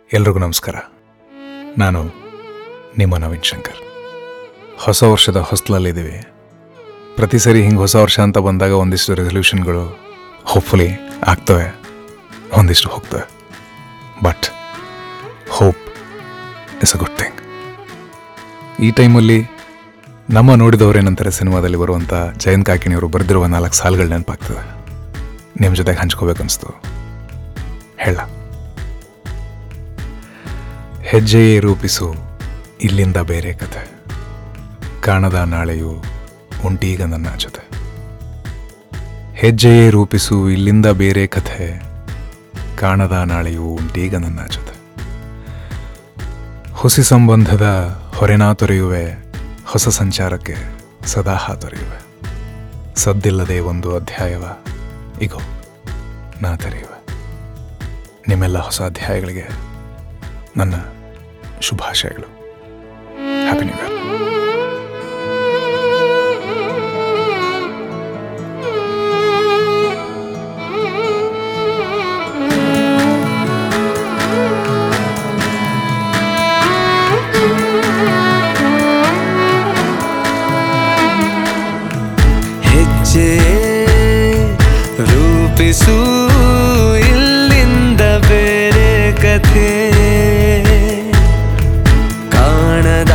ಎಲ್ರಿಗೂ ನಮಸ್ಕಾರ ನಾನು ನಿಮ್ಮ ನವೀನ್ ಶಂಕರ್ ಹೊಸ ವರ್ಷದ ಹೊಸ್ಲಲ್ಲಿದ್ದೀವಿ ಪ್ರತಿ ಸರಿ ಹಿಂಗೆ ಹೊಸ ವರ್ಷ ಅಂತ ಬಂದಾಗ ಒಂದಿಷ್ಟು ರೆಸೊಲ್ಯೂಷನ್ಗಳು ಹೋಪ್ಫುಲಿ ಆಗ್ತವೆ ಒಂದಿಷ್ಟು ಹೋಗ್ತವೆ but hope is a good thing ಈ ಟೈಮಲ್ಲಿ ನಮ್ಮ ನೋಡಿದವರೇನಂತಾರೆ ಸಿನಿಮಾದಲ್ಲಿ ಬರುವಂಥ ಜಯಂತ್ ಕಾಕಿಣಿಯವರು ಬರೆದಿರುವ ನಾಲ್ಕು ಸಾಲುಗಳು ನೆನಪಾಗ್ತದೆ ನಿಮ್ಮ ಜೊತೆಗೆ ಹಂಚ್ಕೋಬೇಕನ್ನಿಸ್ತು ಹೇಳ ಹೆಜ್ಜೆಯೇ ರೂಪಿಸು ಇಲ್ಲಿಂದ ಬೇರೆ ಕತೆ ಕಾಣದ ನಾಳೆಯು ಉಂಟೀಗ ನನ್ನ ಜೊತೆ ಹೆಜ್ಜೆಯೇ ರೂಪಿಸು ಇಲ್ಲಿಂದ ಬೇರೆ ಕಥೆ ಕಾಣದ ನಾಳೆಯು ಉಂಟೀಗ ನನ್ನ ಜೊತೆ ಹುಸಿ ಸಂಬಂಧದ ಹೊರೆನಾ ತೊರೆಯುವೆ ಹೊಸ ಸಂಚಾರಕ್ಕೆ ಸದಾ ಹಾತೊರೆಯುವೆ ಸದ್ದಿಲ್ಲದೆ ಒಂದು ಅಧ್ಯಾಯವ ಇಗೋ ನಾ ತೆರೆಯುವೆ ನಿಮ್ಮೆಲ್ಲ ಹೊಸ ಅಧ್ಯಾಯಗಳಿಗೆ ನನ್ನ ಶುಭಾಶಯಗಳು ಹ್ಯಾಪಿ ನ್ಯೂ ಇಯರ್ ಹೆಜ್ಜೆ ರೂಪಿಸು ಇಲ್ಲಿಂದ ಬೇರೆ ಕಥೆ ಕಾಣದ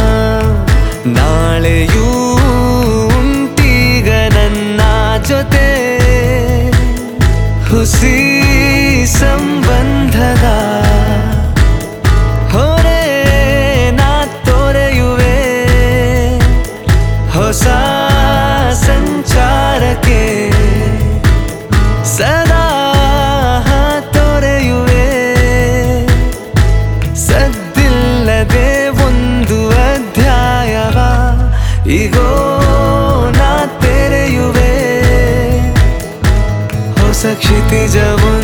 ನಾಳೆಯೂ ಉಂಟೀಗ ನನ್ನ ಜೊತೆ ಹುಸಿ ಸಂಬಂಧದ ಹೊರೆ ನಾ ತೊರೆಯುವೆ ಹೊಸ ಸಂಚಾರಕ್ಕೆ ಸದಾ ತೊರೆಯುವೆ ಸದ್ದಿಲ್ಲದೆ ಒಂದು ಅಧ್ಯಾಯವ ಈಗೋ ನಾ ತೆರೆಯುವೆ ಹೊಸ ಕ್ಷಿತಿಜವು